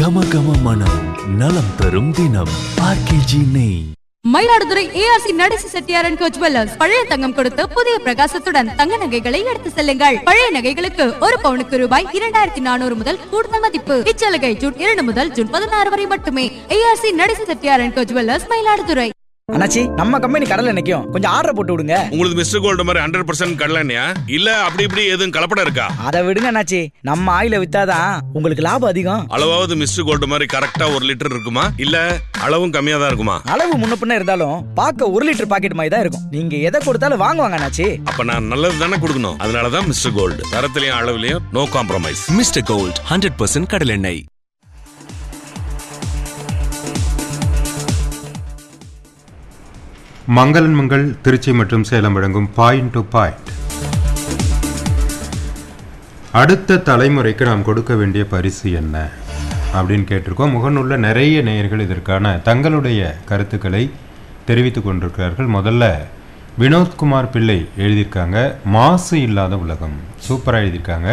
கம கம மனம் நலம் தரும் தினம் ஆர்கேஜி நெய் Mayiladuthurai ARC Nadesi Chettiaran co jewellers பழைய தங்கம் கொடுத்து புதிய பிரகாசத்துடன் தங்க நகைகளை எடுத்து செல்லுங்கள் பழைய நகைகளுக்கு ஒரு பவுனுக்கு ரூபாய் இரண்டாயிரத்தி நானூறு முதல் கூடுதல் மதிப்பு இச்சலுகை ஜூன் இரண்டு முதல் ஜூன் பதினாறு வரை மட்டுமே ARC Nadesi Chettiaran co jewellers Mayiladuthurai அண்ணாச்சி நம்ம கம்பெனி கடல்ல நிக்கும் கொஞ்சம் ஆர்டர் போட்டு விடுங்க உங்களுக்கு மிஸ்டர் கோல்டு மாதிரி ஹண்ட்ரட் பர்சன்ட் கடலண்ணியா இல்ல அப்படி இப்படி எதுவும் கலப்படம் இருக்கா அதை விடுங்க அண்ணாச்சி நம்ம ஆயில வித்தாதான் உங்களுக்கு லாபம் அதிகம் அளவாவது மிஸ்டர் கோல்டு மாதிரி கரெக்டா ஒரு லிட்டர் இருக்குமா இல்ல அளவும் கம்மியா தான் இருக்குமா அளவு முன்ன பின்ன இருந்தாலும் பார்க்க ஒரு லிட்டர் பாக்கெட் மாதிரி தான் இருக்கும் நீங்க எதை கொடுத்தாலும் வாங்குவாங்க அண்ணாச்சி அப்ப நான் நல்லது தானே கொடுக்கணும் அதனாலதான் மிஸ்டர் கோல்டு தரத்திலையும் அளவுலயும் no compromise mister gold hundred percent கடலெண்ணெய் மங்களன் மங்கள் திருச்சி மற்றும் சேலம் வழங்கும் பாயிண்ட் டு பாயிண்ட் அடுத்த தலைமுறைக்கு நாம் கொடுக்க வேண்டிய பரிசு என்ன அப்படின்னு கேட்டிருக்கோம் முகநூல்ல நிறைய நேயர்கள் இதற்கான தங்களுடைய கருத்துக்களை தெரிவித்துக் கொண்டிருக்கிறார்கள் முதல்ல வினோத்குமார் பிள்ளை எழுதியிருக்காங்க மாசு இல்லாத உலகம் சூப்பராக எழுதியிருக்காங்க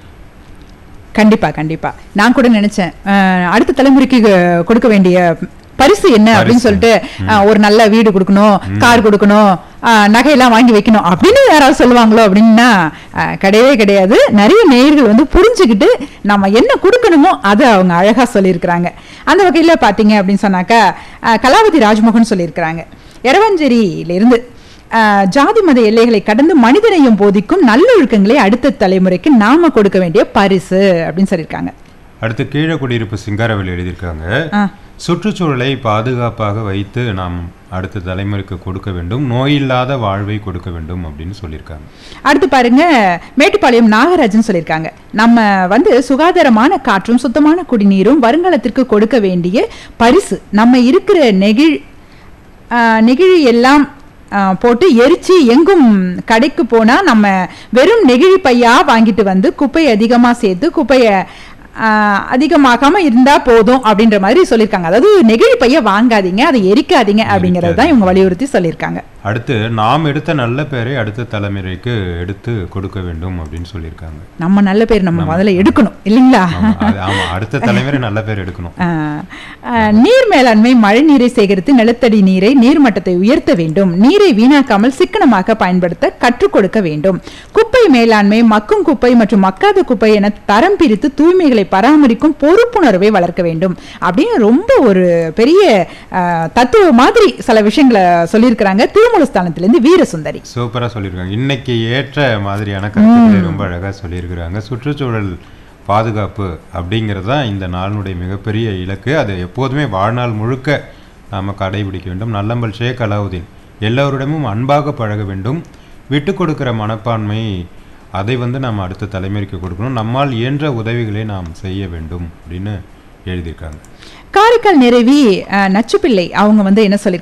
கண்டிப்பா கண்டிப்பா நான் கூட நினைச்சேன் அஹ், அடுத்த தலைமுறைக்கு அஹ், கொடுக்க வேண்டிய பரிசு என்ன அப்படின்னு பரிசு. சொல்லிட்டு அஹ், ஒரு நல்ல வீடு கொடுக்கணும் கார் கொடுக்கணும் அஹ், நகையெல்லாம் வாங்கி வைக்கணும் அப்படின்னு யாராவது சொல்லுவாங்களோ அப்படின்னா அஹ், கிடையவே கிடையாது நிறைய நேயர்கள் வந்து புரிஞ்சுக்கிட்டு நம்ம என்ன கொடுக்கணுமோ அதை அவங்க அழகா சொல்லியிருக்கிறாங்க அந்த வகையில பாத்தீங்க அப்படின்னு சொன்னாக்கா அஹ், கலாவதி ராஜ்மோகன் சொல்லியிருக்கிறாங்க எரவஞ்சேரியில இருந்து ஆஹ் ஜாதி மத எல்லைகளை கடந்து மனிதனையும் போதிக்கும் நல்லொழுக்கங்களை அடுத்த தலைமுறைக்கு நாம கொடுக்க வேண்டிய பரிசு அப்படின்னு சொல்லியிருக்காங்க அடுத்து கீழே குடியிருப்பு சிங்காரவேல் எழுதியிருக்காங்க ஆ. சுற்றுச்சூழலை பாதுகாப்பாக வைத்து நாம் அடுத்த தலைமுறைக்கு கொடுக்க வேண்டும் நோயில்லாத வாழ்வை கொடுக்க வேண்டும் அப்படின்னு சொல்லியிருக்காங்க அடுத்து பாருங்க மேட்டுப்பாளையம் நாகராஜன் சொல்லியிருக்காங்க நம்ம வந்து சுகாதாரமான காற்றும் சுத்தமான குடிநீரும் வருங்காலத்திற்கு கொடுக்க வேண்டிய பரிசு நம்ம இருக்கிற நெகிழ் ஆஹ், நெகிழி எல்லாம் ஆஹ், போட்டு எரிச்சு எங்கும் கடைக்கு போனா நம்ம வெறும் நெகிழி பையா வாங்கிட்டு வந்து குப்பை அதிகமா சேர்த்து குப்பையை ஆஹ், அதிகமாகாம இருந்தா போதும் அப்படின்ற மாதிரி சொல்லியிருக்காங்க அதாவது நெகிழி பைய வாங்காதீங்க அதை எரிக்காதீங்க அப்படிங்கறது தான் இவங்க வலியுறுத்தி சொல்லியிருக்காங்க அடுத்து நாம் எடுத்த நல்ல பேரை அடுத்த தலைமுறைக்கு எடுத்து கொடுக்க வேண்டும் அப்படின்னு சொல்லியிருக்காங்க நம்ம நல்ல பேர் நம்ம முதல்ல எடுக்கணும் இல்லைங்களா ஆமா, அது- ஆமா அடுத்த தலைமுறை நல்ல பேர் எடுக்கணும் ஆஹ் ஆஹ் நீர் மேலாண்மை மழை நீரை சேகரித்து நிலத்தடி நீரை நீர்மட்டத்தை உயர்த்த வேண்டும் நீரை வீணாக்காமல் சிக்கனமாக பயன்படுத்த கற்றுக் கொடுக்க வேண்டும் குப்பை மேலாண்மை மக்கும் குப்பை மற்றும் மக்காத குப்பை என தரம் பிரித்து தூய்மைகளை பராமரிக்கும் பொறுப்புணர்வை வளர்க்க வேண்டும் அப்படின்னு ரொம்ப ஒரு பெரிய ஆஹ், தத்துவ மாதிரி சில விஷயங்களை சொல்லியிருக்கிறாங்க திருமூலஸ்தானத்திலிருந்து வீரசுந்தரி சூப்பரா சொல்லியிருக்காங்க இன்னைக்கு ஏற்ற மாதிரியான கருத்துக்களை ரொம்ப அழகா சொல்லியிருக்கிறாங்க சுற்றுச்சூழல் பாதுகாப்பு அப்படிங்கிறது தான் இந்த நாளினுடைய மிகப்பெரிய இலக்கு அது எப்போதுமே வாழ்நாள் முழுக்க நாம் கடைபிடிக்க வேண்டும் நல்லம்பல் ஷேக் அலாவுதீன் எல்லோரிடமும் அன்பாக பழக வேண்டும் விட்டு கொடுக்கிற மனப்பான்மை அதை வந்து நாம் அடுத்த தலைமுறைக்கு கொடுக்கணும் நம்மால் இயன்ற உதவிகளை நாம் செய்ய வேண்டும் அப்படின்னு எழுதியிருக்காங்க காரைக்கால் நிறைவி அஹ், நச்சுப்பிள்ளை அவங்க வந்து என்ன சொல்லி